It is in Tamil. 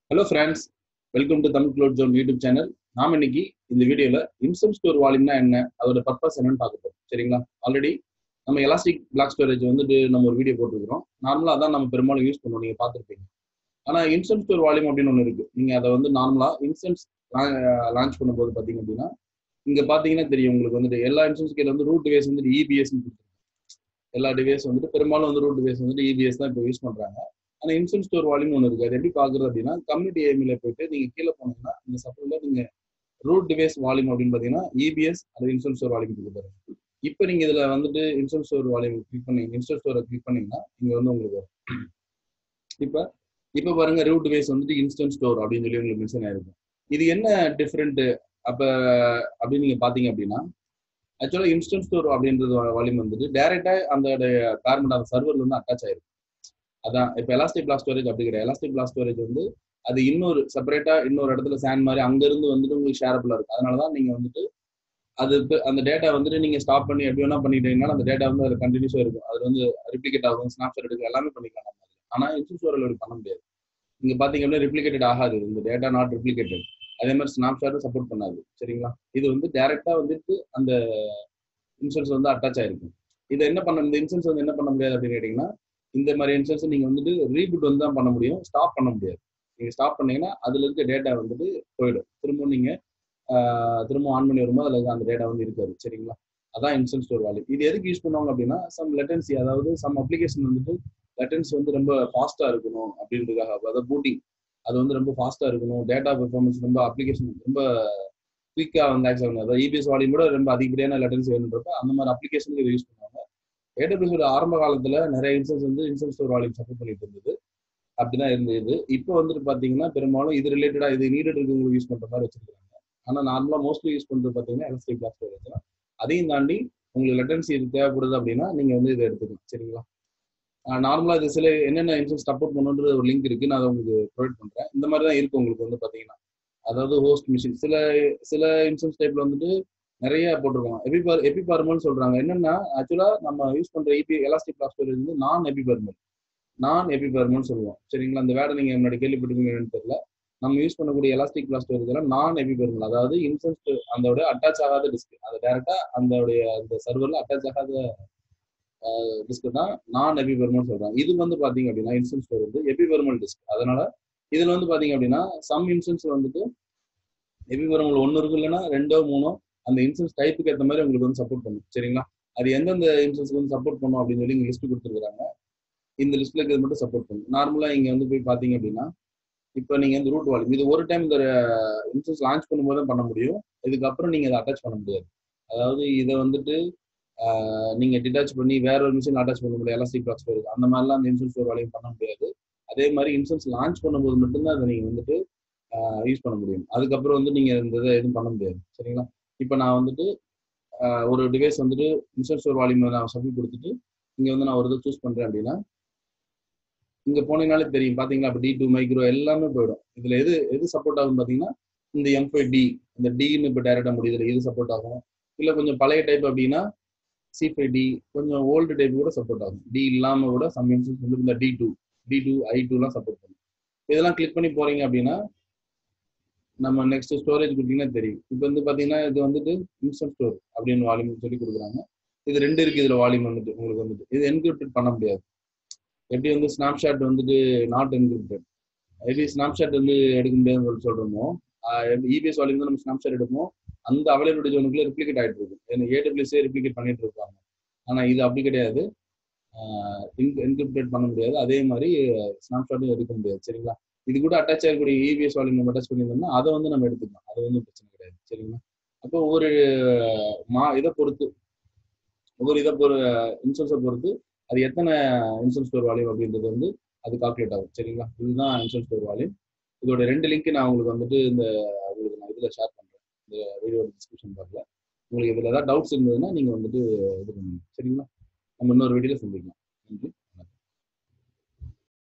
hello friends welcome to Tamil cloud zone YouTube channel நாம இன்னைக்கு இந்த வீடியோல இன்சம் ஸ்டோர் வால்யூம்னா என்ன அதோட பர்பஸ் என்னன்னு பார்க்க போறோம் சரிங்களா ஆல்ரெடி நம்ம எலாஸ்டிக் பிளாக் ஸ்டோரேஜ் வந்துட்டு நம்ம ஒரு வீடியோ போட்டுருக்கிறோம் நார்மலா அதான் நம்ம பெரும்பாலும் யூஸ் பண்ணுவோம் நீங்க பார்த்துருப்பீங்க ஆனா இன்சம் ஸ்டோர் வால்யூம் அப்படின்னு ஒன்று இருக்கு நீங்க அதை வந்து நார்மலா இன்சன்ஸ் லான்ச் பண்ணும்போது பாத்தீங்க அப்படின்னா இங்க பாத்தீங்கன்னா தெரியும் உங்களுக்கு வந்துட்டு எல்லா இன்சூரன்ஸ் கேல வந்து ரூட் டிவைஸ் வந்துட்டு இபிஎஸ் எல்லா டிவைஸ் வந்துட்டு பெரும்பாலும் வந்து ரூட் டிவைஸ் வந்துட்டு இபிஎஸ் தான் இப்போ யூஸ் பண்றாங்க ஆனா இன்சூரன்ஸ் ஸ்டோர் வால்யூம் ஒன்று இருக்கு அது எப்படி பாக்குறது அப்படின்னா கம்யூனிட்டி ஏமில போயிட்டு நீங்க கீழே போனீங்கன்னா இந்த சப்போர்ட்ல நீங்க ரூட் டிவைஸ் வால்யூம் அப்படின்னு பாத்தீங்கன்னா இபிஎஸ் அது இன்சூரன்ஸ் ஸ்டோர் வால்யூம் இருக்கு பாருங்க இப்போ நீங்க இதுல வந்துட்டு இன்சூரன்ஸ் ஸ்டோர் வால்யூம் கிளிக் பண்ணி இன்சூரன்ஸ் ஸ்டோரை கிளிக் பண்ணீங்கன்னா இங்க வந்து உங்களுக்கு வரும் இப்போ இப்போ பாருங்க ரூட் டிவைஸ் வந்துட்டு இன்ஸ்டன்ட் ஸ்டோர் அப்படின்னு சொல்லி உங்களுக்கு மென்ஷன் ஆயிருக்கும் இது என்ன டிஃப்ரெண்ட் அப்ப அப்படின்னு நீங்க பாத்தீங்க அப்படின்னா ஆக்சுவலா இன்ஸ்டன்ட் ஸ்டோர் அப்படின்றது வால்யூம் வந்துட்டு டைரக்டா அந்த கார்மெண்ட் அந்த சர்வர்ல வந்து அட்டாச் ஆயிருக்கும் அதான் இப்போ எலாஸ்டிக் பிளாக் ஸ்டோரேஜ் அப்படி கிடையாது எலாஸ்டிக் பிளாக் ஸ்டோரேஜ் வந்து அது இன்னொரு செப்பரேட்டா இன்னொரு இடத்துல சேன் மாதிரி அங்க இருந்து வந்துட்டு உங்களுக்கு ஷேரபிளா இருக்கும் அதனாலதான் நீங்க வந்துட்டு அது அந்த டேட்டா வந்துட்டு நீங்க ஸ்டாப் பண்ணி எப்படி வேணா பண்ணிட்டீங்கன்னா அந்த டேட்டா வந்து அது கண்டினியூஸா இருக்கும் அது வந்து ரிப்ளிகேட் ஆகும் ஸ்னாப்ஷாட் எடுக்க எல்லாமே பண்ணிக்கலாம் நம்ம ஆனா இன்சூரன்ஸ் ஸ்டோரில் அப்படி பண்ண முடியாது இங்க பாத்தீங்க அப்படின்னா ரிப்ளிகேட்டட் ஆகாது இந்த டேட்டா நாட் ரிப்ளிகேட்டட் அதே மாதிரி ஸ்னாப்ஷாட்டும் சப்போர்ட் பண்ணாது சரிங்களா இது வந்து டைரக்டா வந்துட்டு அந்த இன்சூரன்ஸ் வந்து அட்டாச் ஆயிருக்கும் இதை என்ன பண்ண இந்த இன்சூரன்ஸ் வந்து என்ன பண்ண முடியாது அப்படின்னு கேட்டீங்கன்னா இந்த மாதிரி இன்சூரன்ஸ் நீங்க வந்துட்டு ரீபூட் வந்து தான் பண்ண முடியும் ஸ்டாப் பண்ண முடியாது நீங்க ஸ்டாப் பண்ணீங்கன்னா அதுல இருக்க டேட்டா வந்துட்டு போயிடும் திரும்ப நீங்க திரும்ப ஆன் பண்ணி வரும்போது அதுல அந்த டேட்டா வந்து இருக்காது சரிங்களா அதான் இன்சூரன்ஸ் ஸ்டோர் வேல்யூ இது எதுக்கு யூஸ் பண்ணுவாங்க அப்படின்னா சம் லெட்டன்சி அதாவது சம் அப்ளிகேஷன் வந்துட்டு லெட்டன்சி வந்து ரொம்ப ஃபாஸ்டா இருக்கணும் அப்படின்றதுக்காக அதாவது பூட்டிங் அது வந்து ரொம்ப ஃபாஸ்டா இருக்கணும் டேட்டா பெர்ஃபார்மன்ஸ் ரொம்ப அப்ளிகேஷன் ரொம்ப குயிக்கா வந்து ஆக்சஸ் ஆகணும் அதாவது இபிஎஸ் வால்யூம் கூட ரொம்ப அதிகப்படியான லெட்டன்சி வேணுன்றப்ப அந்த மாதிரி அப்ளிகேஷனுக்கு இதை யூஸ் பண்ணுவாங்க ஏடபிள்யூஸோட ஆரம்ப காலத்துல நிறைய இன்சூரன்ஸ் வந்து இன்சூரன்ஸ் ஸ்டோர் வால்யூம் சப்போர்ட் பண்ணிட்டு இருந்தது அப்படிதான் இருந்தது இப்போ வந்துட்டு பாத்தீங்கன்னா பெரும்பாலும் இது ரிலேட்டடா இது நீடட் இருக்கவங்களுக்கு யூஸ் பண்ற மாதிரி வச்சிருக்காங்க ஆனா நார்மலா மோஸ்ட்லி யூஸ் பண்றது பாத்தீங்கன்னா எலக்ட்ரிக் பிளாக் ஸ்டோரேஜ் தான் அதையும் தாண்டி உங்களுக்கு லெட்டன்சி இது தேவைப்படுது அப்படின்னா நீங்க வந்து இதை எடுத்துக்கணும் சரிங்களா நார்மலா இது சில என்னென்ன இன்சூரன்ஸ் சப்போர்ட் பண்ணுன்ற ஒரு லிங்க் இருக்கு நான் அதை உங்களுக்கு ப்ரொவைட் பண்றேன் இந்த மாதிரி தான் இருக்கு உங்களுக்கு வந்து பாத்தீங்கன்னா அதாவது ஹோஸ்ட் மிஷின் சில சில இன்சூரன்ஸ் டைப்ல வந்துட்டு நிறைய போட்டிருக்கோம் எபிபார் எபிபார்மல் சொல்றாங்க என்னன்னா ஆக்சுவலா நம்ம யூஸ் பண்ற இபி எலாஸ்டிக் பிளாக் ஸ்டோரேஜ் வந்து நான் எபிபார்மல் நான் எபிபார்மல் சொல்லுவோம் சரிங்களா அந்த வேர்டை நீங்க முன்னாடி கேள்விப்பட்டிருக்கீங்கன்னு தெரியல நம்ம யூஸ் பண்ணக்கூடிய எலாஸ்டிக் பிளாக் ஸ்டோரேஜ் எல்லாம் நான் எபிபார்மல் அதாவது இன்சன்ஸ் அதோட அட்டாச் ஆகாத டிஸ்க் அது டேரக்டா அந்த அந்த சர்வர்ல அட்டாச் ஆகாத டிஸ்க் தான் நான் எபிபெர்மல் சொல்றாங்க இது வந்து பாத்தீங்க அப்படின்னா இன்சூரன்ஸ் ஸ்டோர் வந்து எபிபெர்மல் டிஸ்க் அதனால இதுல வந்து பாத்தீங்க அப்படின்னா சம் இன்சூரன்ஸ் வந்துட்டு எபிபெர்மல் ஒன்னு இருக்கு இல்லைன்னா ரெண்டோ மூணோ அந்த இன்சூரன்ஸ் டைப்புக்கு ஏற்ற மாதிரி உங்களுக்கு வந்து சப்போர்ட் பண்ணும் சரிங்களா அது எந்தெந்த இன்சூரன்ஸ்க்கு வந்து சப்போர்ட் பண்ணும் அப்படின்னு சொல்லி இங்க லிஸ்ட் கொடுத்துருக்காங்க இந்த லிஸ்ட்ல இருக்கிறது மட்டும் சப்போர்ட் பண்ணும் நார்மலா இங்க வந்து போய் பாத்தீங்க அப்படின்னா இப்போ நீங்க வந்து ரூட் வால்யூம் இது ஒரு டைம் இந்த இன்சூரன்ஸ் லான்ச் பண்ணும்போது தான் பண்ண முடியும் இதுக்கப்புறம் நீங்க அதை அட்டாச் பண்ண முடியாது அதாவது இதை வந்துட்டு நீங்க டிட்டாச் பண்ணி வேற ஒரு மிஷின் அட்டாச் பண்ண முடியாது எலாஸ்டிக் பிளாக் ஸ்டோரேஜ் அந்த மாதிரிலாம் அந்த இன்சூரன்ஸ் ஒரு வேலையும் பண்ண முடியாது அதே மாதிரி இன்சூரன்ஸ் லான்ச் பண்ணும்போது மட்டும்தான் அதை நீங்க வந்துட்டு யூஸ் பண்ண முடியும் அதுக்கப்புறம் வந்து நீங்க இந்த இதை எதுவும் பண்ண முடியாது சரிங்களா இப்போ நான் வந்துட்டு ஒரு டிவைஸ் வந்துட்டு இன்சூரன்ஸ் ஒரு வால்யூம் நான் சப்மிட் கொடுத்துட்டு இங்க வந்து நான் ஒரு இதை சூஸ் பண்றேன் அப்படின்னா இங்க போனீங்கனாலே தெரியும் பாத்தீங்களா இப்போ டி டூ மைக்ரோ எல்லாமே போயிடும் இதுல எது எது சப்போர்ட் ஆகும் பாத்தீங்கன்னா இந்த எம் ஃபைவ் டி இந்த டின்னு இப்போ டைரக்டா முடியுதுல எது சப்போர்ட் ஆகும் இல்ல கொஞ்சம் பழைய டைப் அப்படின்னா சி ஃபைவ் டி கொஞ்சம் ஓல்டு டைப் கூட சப்போர்ட் ஆகும் டி இல்லாம கூட சம் இன்சூரன்ஸ் வந்து இந்த T two T two I டூலாம் சப்போர்ட் பண்ணும் இதெல்லாம் கிளிக் பண்ணி போறீங்க அப்படின்னா நம்ம நெக்ஸ்ட் ஸ்டோரேஜ் கொடுத்தீங்கன்னா தெரியும் இப்போ வந்து பாத்தீங்கன்னா இது வந்துட்டு இன்ஸ்டன்ட் ஸ்டோர் அப்படின்னு வால்யூம் சொல்லி கொடுக்குறாங்க இது ரெண்டு இருக்கு இதுல வால்யூம் வந்துட்டு உங்களுக்கு வந்துட்டு இது என்கிரிப்டட் பண்ண முடியாது எப்படி வந்து ஸ்னாப்ஷாட் வந்துட்டு நாட் என்கிரிப்டட் எப்படி ஸ்னாப்ஷாட் வந்து எடுக்க முடியாதுன்னு சொல்லி சொல்றோமோ இபிஎஸ் வால்யூம் வந்து நம்ம ஸ்னாப்ஷாட் எடுப்போம் அந்த அவைலபிலிட்டி ஜோனுக்குள்ள ரிப்ளிகேட் ஆயிட்டு இருக்கும் ஏன்னா ஏடபிள்யூஸே ரிப்ளிகேட் பண்ணிட்டு இருப்பாங்க ஆனா இது அப்படி கிடையாது என்கிரிப்டட் பண்ண முடியாது அதே மாதிரி ஸ்னாப்ஷாட்டும் எடுக்க முடியாது சரிங்களா இது கூட அட்டாச் ஆகக்கூடிய இபிஎஸ் வால்யூம் நம்ம அட்டாச் பண்ணியிருந்தோம்னா அதை வந்து நம்ம எடுத்துக்கலாம் அது வந்து பிரச்சனை கிடையாது சரிங்களா அப்போ ஒவ்வொரு மா இதை பொறுத்து ஒவ்வொரு இதை பொறு இன்சூரன்ஸை பொறுத்து அது எத்தனை இன்சூரன்ஸ் ஸ்டோர் வால்யூம் அப்படின்றது வந்து அது கால்குலேட் ஆகும் சரிங்களா இதுதான் இன்சூரன்ஸ் ஸ்டோர் வால்யூம் இதோட ரெண்டு லிங்க் நான் உங்களுக்கு வந்துட்டு இந்த உங்களுக்கு நான் இதில் ஷேர் பண்ணுறேன் இந்த வீடியோட டிஸ்கிரிப்ஷன் பாக்ல உங்களுக்கு இதில் ஏதாவது டவுட்ஸ் இருந்ததுன்னா நீங்கள் வந்துட்டு இது பண்ணுங்க சரிங்களா நம்ம இன்னொரு வீடியோவில் சந்திக்கலாம்